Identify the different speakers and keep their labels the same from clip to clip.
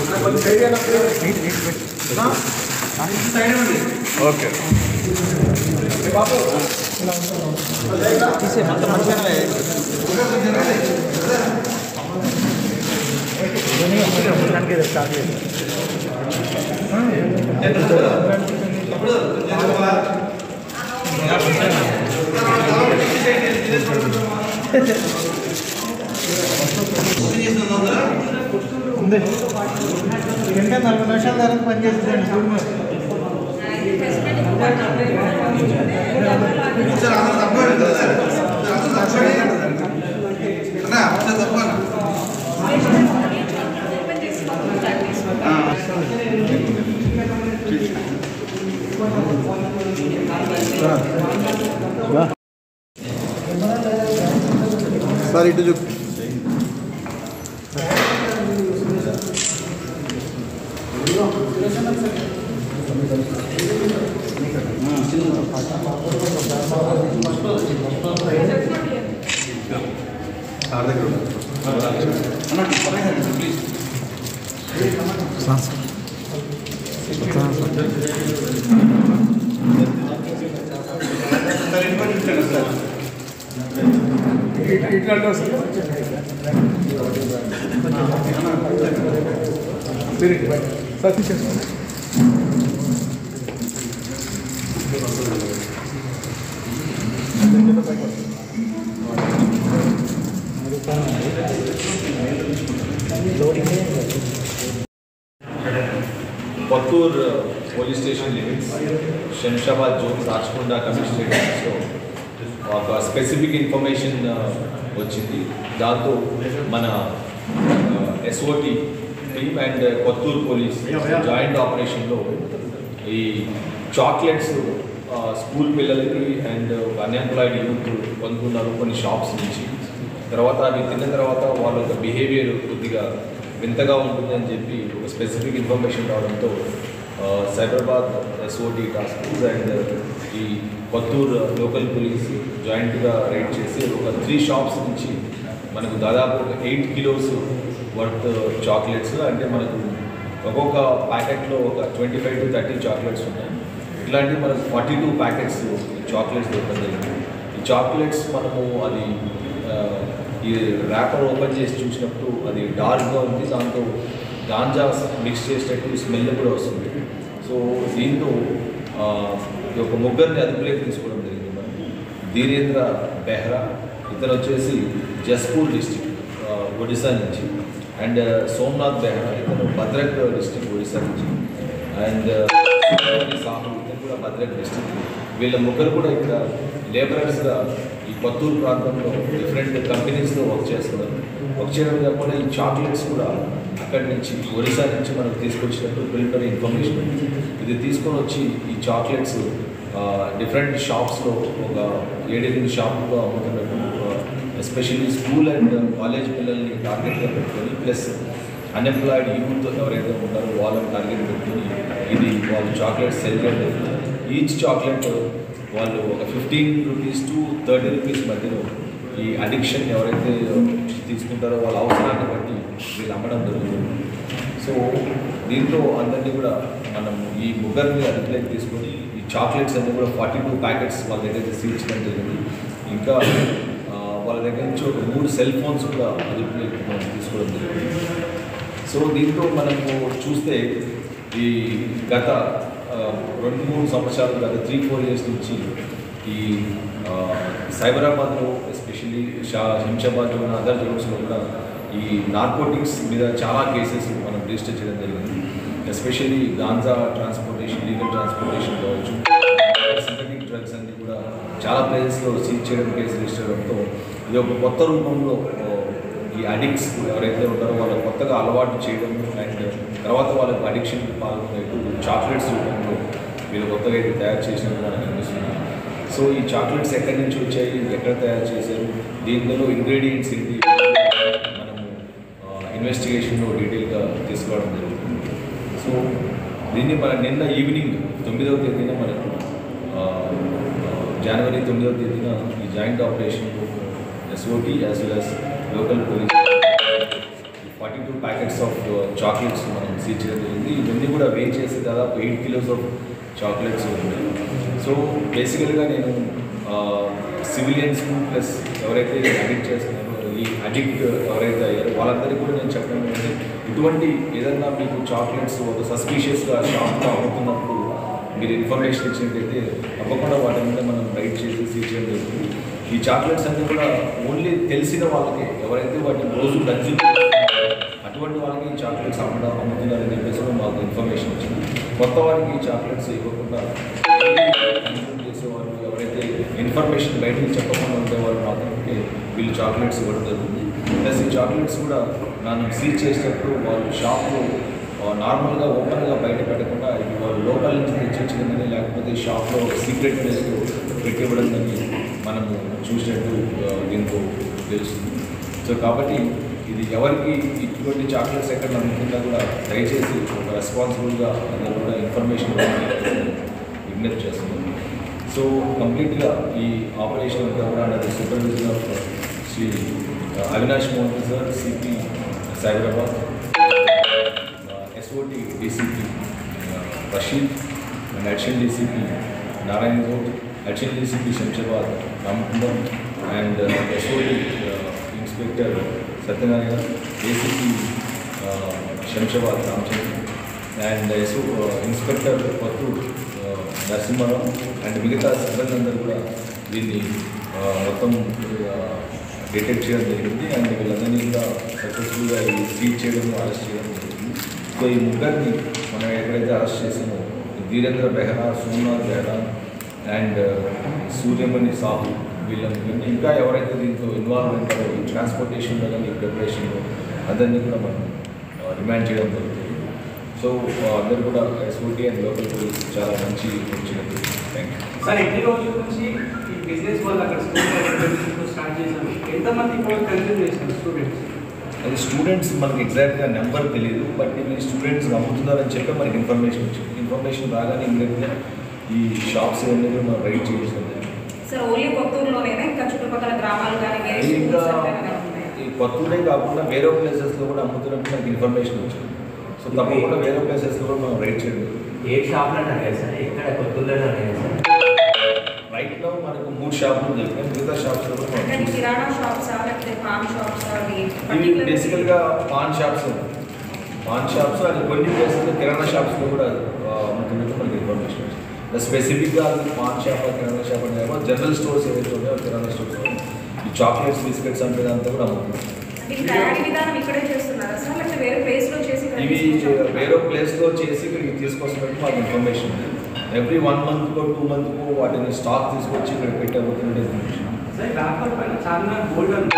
Speaker 1: Okay
Speaker 2: గంట నలభై నిమిషాల తర్వాత పనిచేస్తుందండి చూడు మరి.
Speaker 1: సార్ ఇటు చూపు సార్ దగ్గర
Speaker 3: Pattur police station limits Shamshabad zone Rachakonda commissionerate ఆఫీస్లో ఒక స్పెసిఫిక్ ఇన్ఫర్మేషన్ వచ్చింది దాంతో మన SOT team and Kothur police joint ఆపరేషన్లో ఈ చాక్లెట్స్ స్కూల్ పిల్లలకి అండ్ అన్ఎంప్లాయిడ్ యూత్ పొందుకున్నారు కొన్ని షాప్స్ నుంచి తర్వాత అవి తిన్న తర్వాత వాళ్ళ యొక్క బిహేవియర్ కొద్దిగా వింతగా ఉంటుందని చెప్పి ఒక స్పెసిఫిక్ ఇన్ఫర్మేషన్ రావడంతో ఆ, Cyberabad SOT task force and ఈ కొత్తూరు లోకల్ పోలీస్ జాయింట్గా రైడ్ చేసి ఒక త్రీ షాప్స్ నుంచి మనకు దాదాపు ఒక ఎయిట్ కిలోస్ వర్త్ చాక్లెట్స్ అంటే మనకు ఒక్కొక్క ప్యాకెట్లో ఒక twenty five to thirty chocolates ఉన్నాయి ఇట్లాంటి మనకు ఫార్టీ టూ ప్యాకెట్స్ చాక్లెట్స్ దొరకడం జరిగింది ఈ చాక్లెట్స్ మనము అది ఆ, ఈ ర్యాపర్ ఓపెన్ చేసి చూసినప్పుడు అది డార్క్గా ఉంది దాంతో గాంజా మిక్స్ చేసేటట్టు స్మెల్ కూడా వస్తుంది సో దీంతో ఆ, ఈ ఒక ముగ్గురిని అదుపులోకి తీసుకోవడం జరిగింది మనం ధీరేంద్ర బెహ్రా ఇతను వచ్చేసి జస్పూర్ డిస్టిక్ ఒడిశా నుంచి అండ్ సోమనాథ్ బెహ్రా ఇతను భద్రక్ డిస్టిక్ ఒడిశా నుంచి అండ్ సాహు ఇతను కూడా భద్రక్ డిస్టిక్ వీళ్ళ ముగ్గురు కూడా ఇక్కడ లేబరర్స్గా ఈ కొత్తూరు ప్రాంతంలో డిఫరెంట్ కంపెనీస్లో వర్క్ చేస్తున్నారు వర్క్ చేయడం కాకుండా ఈ చాక్లెట్స్ కూడా అక్కడి నుంచి ఒరిస్సా నుంచి మనకు తీసుకొచ్చినట్టు ప్రిలిమినరీ ఇన్ఫర్మేషన్ ఉంది. ఇది తీసుకొని వచ్చి ఈ చాక్లెట్స్ డిఫరెంట్ షాప్స్లో ఒక ఏడెనిమిది షాపుల్లో అమ్ముతున్నట్టు ఎస్పెషల్లీ స్కూల్ అండ్ కాలేజ్ పిల్లల్ని టార్గెట్గా పెట్టుకొని ప్లస్ అన్ఎంప్లాయిడ్ యూత్ ఎవరైతే ఉంటారో వాళ్ళని టార్గెట్ పెట్టుకొని ఇది వాళ్ళు చాక్లెట్స్ సెల్ చేయడం జరుగుతుంది. ఈచ్ చాక్లెట్ వాళ్ళు ఒక fifteen rupees to thirty rupees మధ్యలో ఈ అడిక్షన్ ఎవరైతే తీసుకుంటారో వాళ్ళ అవసరాన్ని బట్టి వీళ్ళు అమ్మడం జరుగుతుంది సో దీంట్లో అందరినీ కూడా మనం ఈ ముగ్గురిని అదుపులోకి తీసుకొని ఈ చాక్లెట్స్ అన్ని కూడా ఫార్టీ టూ ప్యాకెట్స్ వాళ్ళ దగ్గర సీల్ చేయడం జరిగింది ఇంకా ఆ, వాళ్ళ దగ్గర నుంచి ఒక మూడు సెల్ ఫోన్స్ కూడా అదుపులోకి మనం తీసుకోవడం జరిగింది సో దీంట్లో మనము చూస్తే ఈ గత ఆ, రెండు మూడు సంవత్సరాలు గత త్రీ ఫోర్ ఇయర్స్ నుంచి ఈ ఆ, సైబరాబాద్లో ఎస్పెషల్లీ షా శంషాబాద్ ఉన్న అదర్ జోన్స్లో కూడా ఈ నార్కోటిక్స్ మీద చాలా కేసెస్ మనం రిజిస్టర్ చేయడం జరిగింది especially ganja transportation legal transportation కావచ్చు సింథటిక్ డ్రగ్స్ అన్ని కూడా చాలా ప్లేసెస్లో సీజ్ చేయడం కేసు రిజిస్టర్ అవడంతో ఇది ఒక కొత్త రూపంలో ఆ, ఈ అడిక్ట్స్ ఎవరైతే ఉంటారో వాళ్ళు కొత్తగా అలవాటు చేయడం అండ్ తర్వాత వాళ్ళకు అడిక్షన్ పాల్గొనేట్టు చాక్లెట్స్ రూపంలో వీళ్ళు కొత్తగా ఇది తయారు చేసినట్టు మనకు అనిపిస్తుంది సో ఈ చాక్లెట్స్ ఎక్కడి నుంచి వచ్చాయి ఎక్కడ తయారు చేశారు దీనిలో ఇంగ్రీడియంట్స్ ఏంటి మనము ఇన్వెస్టిగేషన్లో డీటెయిల్గా తీసుకోవడం జరుగుతుంది సో దీన్ని మన నిన్న ఈవినింగ్ తొమ్మిదవ తేదీన మనకు ఆ, ఆ, జనవరి తొమ్మిదవ తేదీన ఈ joint operation SOT as well as local police forty two packets of chocolates మనం సీజ్ చేయడం జరిగింది ఇవన్నీ కూడా వెయిట్ చేసి దాదాపు ఎయిట్ కిలోస్ ఆఫ్ చాక్లెట్స్ ఉన్నాయి సో బేసికల్గా నేను సివిలియన్స్ ప్లస్ ఎవరైతే అడిక్ట్ చేస్తున్నారో ఈ అడిక్ట్ ఎవరైతే అయ్యారో వాళ్ళందరికీ కూడా నేను చెప్పడం ఏంటంటే ఇటువంటి ఏదన్నా మీకు చాక్లెట్స్ ఒక సస్పీషియస్గా షాప్లో అమ్ముతున్నప్పుడు మీరు ఇన్ఫర్మేషన్ ఇచ్చినట్టయితే తప్పకుండా వాటి మీద మనం రైట్ చేసి సీజ్ చేయడం జరుగుతుంది ఈ చాక్లెట్స్ అన్నీ కూడా ఓన్లీ తెలిసిన వాళ్ళకి ఎవరైతే వాటిని రోజు కన్జ్యూమ్ చేస్తున్నారో అటువంటి వాళ్ళకి ఈ చాక్లెట్స్ అమ్మడం అమ్ముతున్నారని చెప్పేసి కూడా మాకు ఇన్ఫర్మేషన్ వచ్చింది కొత్త వారికి ఈ చాక్లెట్స్ ఇవ్వకుండా కన్జ్యూమ్ చేసేవాళ్ళు ఎవరైతే ఇన్ఫర్మేషన్ బయటకు చెప్పకుండా ఉండేవాళ్ళు మాత్రమే వీళ్ళు చాక్లెట్స్ ఇవ్వడం జరుగుతుంది ప్లస్ ఈ చాక్లెట్స్ కూడా నన్ను సీజ్ చేసేటప్పుడు వాళ్ళు షాప్లో నార్మల్గా ఓపెన్గా బయట పెట్టకుండా ఇవి వాళ్ళు లోపల నుంచి తెచ్చిందని లేకపోతే షాప్లో సీక్రెట్ ప్లేస్లో పెట్టివ్వడం అని మనము చూసినట్టు ఆ, దీంతో తెలుస్తుంది సో కాబట్టి ఇది ఎవరికి ఇటువంటి చాక్లెట్స్ ఎక్కడ నమ్ముతుందా కూడా దయచేసి ఒక రెస్పాన్సిబుల్గా అందరూ కూడా ఇన్ఫర్మేషన్ విజ్ఞప్తి చేస్తున్నాం సో కంప్లీట్గా ఈ ఆపరేషన్ అంతా కూడా under supervision of Shri Avinash Mohan sir CP Cyberabad SOT DCP Rashid and additional DCP Narayana Goud additional DCP Shamshabad Ramakundam and SOT inspector Satyanarayana ACP Shamshabad Ramachandra and SO inspector Pattur Narasimharao and మిగతా సిబ్బంది అందరూ కూడా దీన్ని ఆ, మొత్తం డిటెక్ట్ చేయడం జరిగింది అండ్ వీళ్ళందరినీ కూడా సక్సెస్ఫుల్గా సీజ్ చేయడం అరెస్ట్ చేయడం జరిగింది సో ఈ ముగ్గురిని మనం ఎక్కడైతే అరెస్ట్ చేసామో ధీరేంద్ర బెహ్రా సోమనాథ్ బెహ్రా అండ్ సూర్యమణి సాహు వీళ్ళని వీళ్ళని ఇంకా ఎవరైతే దీంతో ఇన్వాల్వ్ ఉంటారో ఈ ట్రాన్స్పోర్టేషన్లో కానీ ఈ ప్రిపరేషన్లో అందరినీ కూడా మనం రిమాండ్ చేయడం జరుగుతుంది సో అందరూ కూడా ఎస్ఓటీ అండ్ లోకల్ పోలీస్ చాలా మంచి వచ్చినట్టు థ్యాంక్ యూ
Speaker 4: సార్ ఎన్ని రోజుల నుంచి ఈ బిజినెస్ వాళ్ళు అక్కడ స్కూల్ స్టార్ట్ చేశారు ఎంతమంది ఇప్పుడు కన్జ్యూమ్ చేశారు స్టూడెంట్స్
Speaker 3: అది స్టూడెంట్స్ మనకి ఎగ్జాక్ట్గా నెంబర్ తెలియదు బట్ ఇవి స్టూడెంట్స్ అమ్ముతున్నారని చెప్పి మనకి ఇన్ఫర్మేషన్ వచ్చింది ఇన్ఫర్మేషన్ రాగానే ఇమ్మీడియట్గా ఈ షాప్స్ ఇవన్నీ కూడా మనం రైడ్ చేసాం
Speaker 5: సార్ ఓన్లీ కొత్తూరులోనేనా ఇంకా చుట్టుపక్కల గ్రామాలు కానీ వేరే
Speaker 3: ఇంకా
Speaker 5: schools అంటే ఉన్నాయా?
Speaker 3: ఈ కొత్తూరే కాకుండా వేరే ప్లేసెస్లో కూడా అమ్ముతున్నట్టు మనకి ఇన్ఫర్మేషన్ వచ్చింది సో తప్పకుండా వేరే ప్లేసెస్లో కూడా మనం రైడ్ చేయడం
Speaker 6: ఏ షాప్లో అడిగారు సార్ ఎక్కడ కొత్తలో అడిగారు సార్
Speaker 3: రైట్లో మనకు మూడు షాపులు దొరికాయి మిగతా షాప్స్లో కూడా మనం
Speaker 5: కానీ
Speaker 3: చూసాం.
Speaker 5: కిరాణా షాప్స్ లేకపోతే పాన్ షాప్స్ అవి
Speaker 3: ఇవి బేసికల్గా paan shops paan shops and కొన్ని ప్లేసెస్లో కిరాణా షాప్స్లో కూడా ఆ, అమ్ముతున్నట్టు మనకి ఇన్ఫర్మేషన్ వచ్చింది స్పెసిఫిక్గా అది పాన్ షాప్ కిరాణా షాప్ అంటే ఏమో జనరల్ స్టోర్స్ ఏవైతే ఉన్నాయో కిరాణా స్టోర్స్ ఈ చాక్లెట్స్ బిస్కెట్స్ అంటే అంతా కూడా అమ్ముతుంది
Speaker 5: దీని తయారీ విధానం ఇక్కడే చేస్తున్నారా సార్ లేకపోతే వేరే ప్లేస్ లో చేసి ఇక్కడ
Speaker 3: ఇవి
Speaker 5: తీసుకొచ్చారా?
Speaker 3: వేరే ప్లేస్లో చేసి ఇక్కడికి తీసుకొస్తున్నట్టు మాకు ఇన్ఫర్మేషన్ ఉంది ఎవ్రీ వన్ మంత్కో టూ మంత్కో వాటిని స్టాక్ తీసుకొచ్చి ఇక్కడ పెట్టి అమ్ముతున్నట్టు ఇన్ఫర్మేషన్
Speaker 4: సార్ డాక్టర్ పైన చాలా గోల్డ్ అని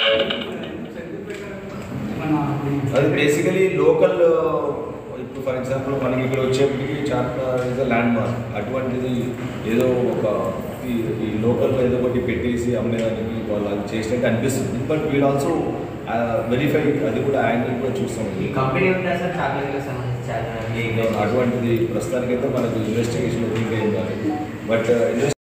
Speaker 4: మన
Speaker 3: అది బేసికలీ లోకల్ ఇప్పుడు ఫర్ ఎగ్జాంపుల్ మనకి ఇక్కడ వచ్చేప్పటికి చార్మినార్ ఇస్ ల్యాండ్ మార్క్ అటువంటిది ఏదో ఒక ఈ ఈ లోకల్లో ఏదో ఒకటి పెట్టేసి అమ్మేదానికి వాళ్ళు అది చేసినట్టు అనిపిస్తుంది బట్ వీల్ ఆల్సో వెరిఫై అది కూడా యాంగిల్ కూడా చూస్తాం
Speaker 6: ఈ కంపెనీ ఉంటా సార్ చాక్లెట్లకు సంబంధించి చాలా
Speaker 3: అటువంటిది ప్రస్తుతానికైతే మనకు ఇన్వెస్టిగేషన్ ఇంకా ఏం కాలేదు బట్